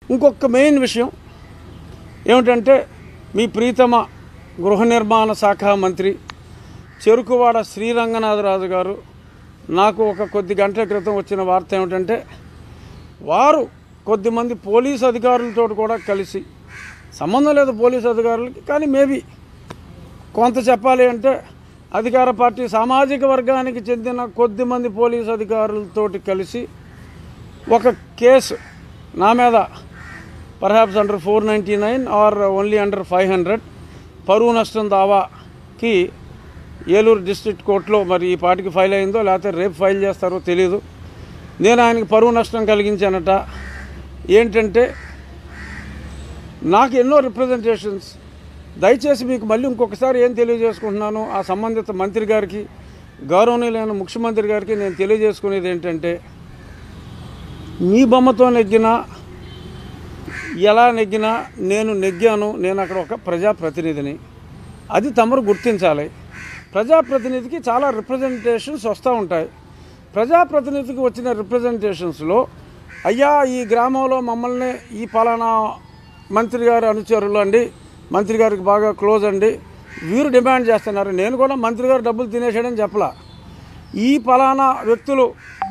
ఇంకొక మెయిన్ విషయం ఏమిటంటే మీ ప్రీతమ గృహ నిర్మాణ శాఖ మంత్రి చెరుకువాడ శ్రీరంగనాథరాజు గారు నాకు ఒక కొద్ది గంటల క్రితం వచ్చిన వార్త ఏమిటంటే వారు కొద్దిమంది పోలీస్ అధికారులతో కూడా కలిసి సంబంధం లేదు పోలీస్ అధికారులకి కానీ మేబీ కొంత చెప్పాలి అంటే అధికార పార్టీ సామాజిక వర్గానికి చెందిన కొద్దిమంది పోలీస్ అధికారులతోటి కలిసి ఒక కేసు నా మీద perhaps under four ninety nine or only under five hundred పరువు నష్టం దావాకి ఏలూరు డిస్ట్రిక్ట్ కోర్టులో మరి ఈ పాటికి ఫైల్ అయిందో లేకపోతే రేపు ఫైల్ చేస్తారో తెలియదు నేను ఆయనకి పరువు నష్టం కలిగించానట ఏంటంటే నాకు ఎన్నో రిప్రజెంటేషన్స్ దయచేసి మీకు మళ్ళీ ఇంకొకసారి ఏం తెలియజేసుకుంటున్నాను ఆ సంబంధిత మంత్రి గారికి గౌరవనీయులైన ముఖ్యమంత్రి గారికి నేను తెలియజేసుకునేది ఏంటంటే మీ బొమ్మతో నెగ్గినా ఎలా నెగ్గినా నేను నెగ్గాను నేను అక్కడ ఒక ప్రజాప్రతినిధిని అది తమరు గుర్తించాలి ప్రజాప్రతినిధికి చాలా రిప్రజెంటేషన్స్ వస్తూ ఉంటాయి ప్రజాప్రతినిధికి వచ్చిన రిప్రజెంటేషన్స్లో అయ్యా ఈ గ్రామంలో మమ్మల్ని ఈ పలానా మంత్రి గారి అనుచరులు అండి మంత్రి గారికి బాగా క్లోజ్ అండి వీరు డిమాండ్ చేస్తున్నారు నేను కూడా మంత్రి గారు డబ్బులు తినేసాడని చెప్పలా ఈ పలానా వ్యక్తులు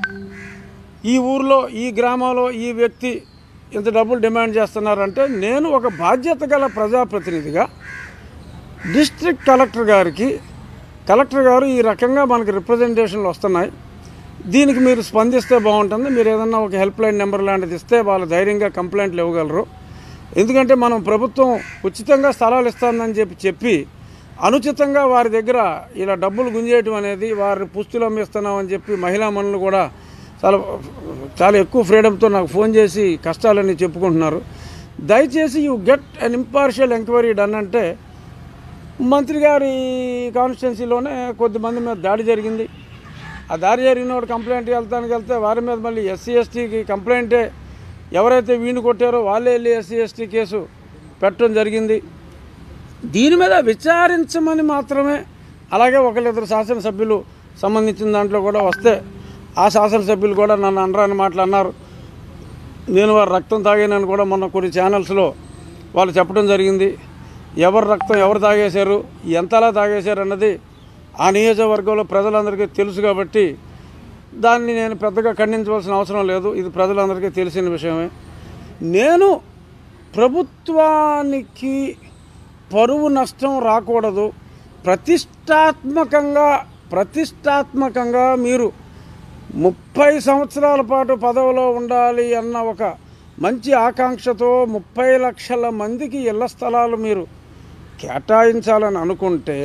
ఈ ఊర్లో ఈ గ్రామంలో ఈ వ్యక్తి ఇంత డబ్బులు డిమాండ్ చేస్తున్నారంటే నేను ఒక బాధ్యత గల ప్రజాప్రతినిధిగా డిస్ట్రిక్ట్ కలెక్టర్ గారికి కలెక్టర్ గారు ఈ రకంగా మనకి రిప్రజెంటేషన్లు వస్తున్నాయి దీనికి మీరు స్పందిస్తే బాగుంటుంది మీరు ఏదన్నా ఒక హెల్ప్ లైన్ నెంబర్ లాంటిది ఇస్తే వాళ్ళు ధైర్యంగా కంప్లైంట్లు ఇవ్వగలరు ఎందుకంటే మనం ప్రభుత్వం ఉచితంగా స్థలాలు ఇస్తుందని చెప్పి చెప్పి అనుచితంగా వారి దగ్గర ఇలా డబ్బులు గుంజేయటం అనేది వారి పుస్తులు అమ్మిస్తున్నామని చెప్పి మహిళా మనులు కూడా చాలా చాలా ఎక్కువ ఫ్రీడమ్తో నాకు ఫోన్ చేసి కష్టాలన్నీ చెప్పుకుంటున్నారు దయచేసి you get an impartial enquiry done అంటే మంత్రి గారి కాన్స్టిట్యున్సీలోనే కొద్దిమంది మీద దాడి జరిగింది ఆ దాడి జరిగిన వాడు కంప్లైంట్ వెళ్తానికి వెళ్తే వారి మీద మళ్ళీ ఎస్సీ ఎస్టీకి కంప్లైంటే ఎవరైతే వీణు కొట్టారో వాళ్ళే వెళ్ళి ఎస్సీ ఎస్టీ కేసు పెట్టడం జరిగింది దీని మీద విచారించమని మాత్రమే అలాగే ఒకళ్ళిద్దరు శాసనసభ్యులు సంబంధించిన దాంట్లో కూడా వస్తే ఆ శాసనసభ్యులు కూడా నన్ను అనరాని మాటలు అన్నారు నేను వారి రక్తం తాగానని కూడా మొన్న కొన్ని ఛానల్స్లో వాళ్ళు చెప్పడం జరిగింది ఎవరు రక్తం ఎవరు తాగేశారు ఎంతలా తాగేశారు అన్నది ఆ నియోజకవర్గంలో ప్రజలందరికీ తెలుసు కాబట్టి దాన్ని నేను పెద్దగా ఖండించవలసిన అవసరం లేదు ఇది ప్రజలందరికీ తెలిసిన విషయమే నేను ప్రభుత్వానికి పరువు నష్టం రాకూడదు ప్రతిష్టాత్మకంగా ప్రతిష్టాత్మకంగా మీరు ముప్పై సంవత్సరాల పాటు పదవిలో ఉండాలి అన్న ఒక మంచి ఆకాంక్షతో ముప్పై లక్షల మందికి ఇళ్ల స్థలాలు మీరు కేటాయించాలని అనుకుంటే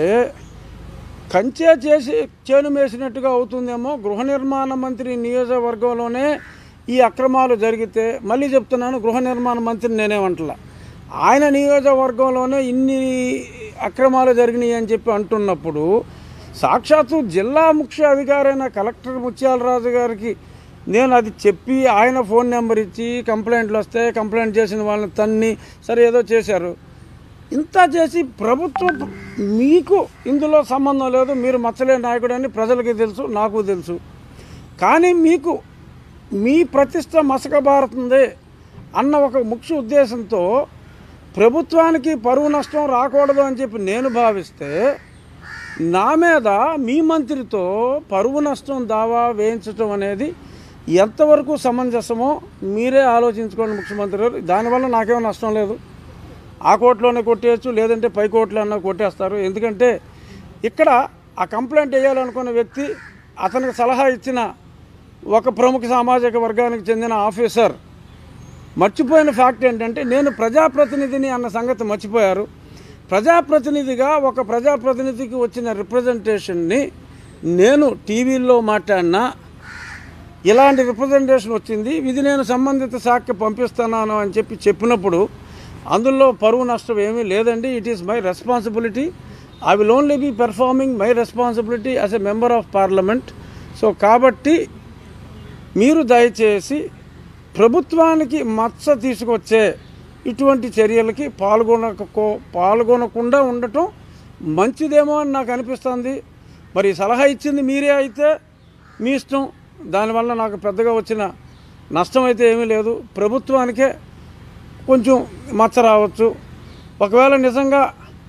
కంచే చేసి చేను మేసినట్టుగా అవుతుందేమో గృహ నిర్మాణ మంత్రి నియోజకవర్గంలోనే ఈ అక్రమాలు జరిగితే మళ్ళీ చెప్తున్నాను గృహ నిర్మాణ మంత్రి నేనేమంటలా ఆయన నియోజకవర్గంలోనే ఇన్ని అక్రమాలు జరిగినాయి అని చెప్పి అంటున్నప్పుడు సాక్షాత్తు జిల్లా ముఖ్య అధికారైన కలెక్టర్ ముత్యాలరాజు గారికి నేను అది చెప్పి ఆయన ఫోన్ నెంబర్ ఇచ్చి కంప్లైంట్లు వస్తే కంప్లైంట్ చేసిన వాళ్ళని తన్ని సరే ఏదో చేశారు ఇంత చేసి ప్రభుత్వం మీకు ఇందులో సంబంధం లేదు మీరు మచ్చలేని నాయకుడు అని ప్రజలకి తెలుసు నాకు తెలుసు కానీ మీకు మీ ప్రతిష్ట మసకబారుతుంది అన్న ఒక ముఖ్య ఉద్దేశంతో ప్రభుత్వానికి పరువు నష్టం రాకూడదు అని చెప్పి నేను భావిస్తే నా మీద మీ మంత్రితో పరువు నష్టం దావా వేయించడం అనేది ఎంతవరకు సమంజసమో మీరే ఆలోచించుకోండి ముఖ్యమంత్రి గారు దానివల్ల నాకేమో నష్టం లేదు ఆ కోర్టులోనే కొట్టేయచ్చు లేదంటే పై కోర్టులో అన్నా కొట్టేస్తారు ఎందుకంటే ఇక్కడ ఆ కంప్లైంట్ వేయాలనుకున్న వ్యక్తి అతనికి సలహా ఇచ్చిన ఒక ప్రముఖ సామాజిక వర్గానికి చెందిన ఆఫీసర్ మర్చిపోయిన ఫ్యాక్ట్ ఏంటంటే నేను ప్రజాప్రతినిధిని అన్న సంగతి మర్చిపోయారు ప్రజాప్రతినిధిగా ఒక ప్రజాప్రతినిధికి వచ్చిన రిప్రజెంటేషన్ని నేను టీవీల్లో మాట్లాడినా ఇలాంటి రిప్రజెంటేషన్ వచ్చింది ఇది నేను సంబంధిత శాఖకి పంపిస్తున్నాను అని చెప్పి చెప్పినప్పుడు అందులో పరువు నష్టం ఏమీ లేదండి it is my responsibility I will only be performing my responsibility as a member of Parliament so కాబట్టి మీరు దయచేసి ప్రభుత్వానికి మచ్చ తీసుకొచ్చే ఇటువంటి చర్యలకి పాల్గొనకో పాల్గొనకుండా ఉండటం మంచిదేమో అని నాకు అనిపిస్తుంది మరి ఈ సలహా ఇచ్చింది మీరే అయితే మీ ఇష్టం దానివల్ల నాకు పెద్దగా వచ్చిన నష్టం అయితే ఏమీ లేదు ప్రభుత్వానికే కొంచెం మచ్చ రావచ్చు ఒకవేళ నిజంగా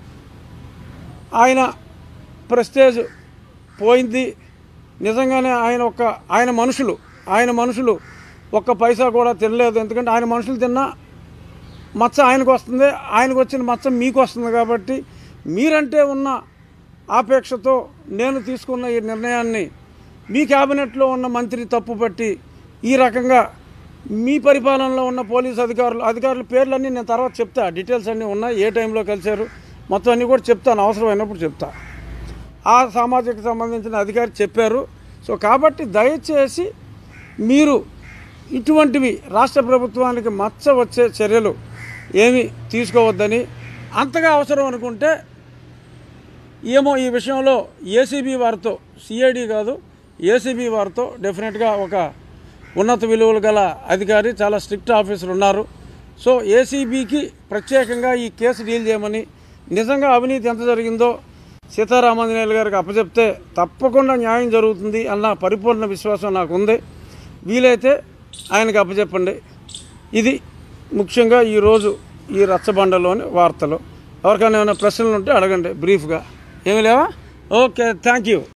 ఆయన ప్రెస్టేజ్ పోయింది నిజంగానే ఆయన ఒక ఆయన మనుషులు ఆయన మనుషులు ఒక్క పైసా కూడా తినలేదు ఎందుకంటే ఆయన మనుషులు తిన్నా మచ్చ ఆయనకు వస్తుంది ఆయనకు వచ్చిన మచ్చ మీకు వస్తుంది కాబట్టి మీరంటే ఉన్న ఆపేక్షతో నేను తీసుకున్న ఈ నిర్ణయాన్ని మీ క్యాబినెట్లో ఉన్న మంత్రి తప్పుపట్టి ఈ రకంగా మీ పరిపాలనలో ఉన్న పోలీస్ అధికారులు అధికారుల పేర్లన్నీ నేను తర్వాత చెప్తా డీటెయిల్స్ అన్నీ ఉన్నాయి ఏ టైంలో కలిశారు మొత్తం అన్నీ కూడా చెప్తాను అవసరమైనప్పుడు చెప్తా ఆ సామాజిక సంబంధించిన అధికారి చెప్పారు సో కాబట్టి దయచేసి మీరు ఇటువంటివి రాష్ట్ర ప్రభుత్వానికి మచ్చ వచ్చే చర్యలు ఏమీ తీసుకోవద్దని అంతగా అవసరం అనుకుంటే ఏమో ఈ విషయంలో ఏసీబీ వారితో సిఐడి కాదు ఏసీబీ వారితో డెఫినెట్గా ఒక ఉన్నత విలువలు గల అధికారి చాలా స్ట్రిక్ట్ ఆఫీసర్ ఉన్నారు సో ఏసీబీకి ప్రత్యేకంగా ఈ కేసు డీల్ చేయమని నిజంగా అవినీతి ఎంత జరిగిందో సీతారామాంజనేయులు గారికి అప్పచెప్తే తప్పకుండా న్యాయం జరుగుతుంది అన్న పరిపూర్ణ విశ్వాసం నాకు ఉంది వీలైతే ఆయనకు అప్పచెప్పండి ఇది ముఖ్యంగా ఈరోజు ఈ రచ్చబండలోని వార్తలు ఎవరికైనా ఏమైనా ప్రశ్నలు ఉంటే అడగండి బ్రీఫ్గా ఏమి లేవా ఓకే థ్యాంక్ యూ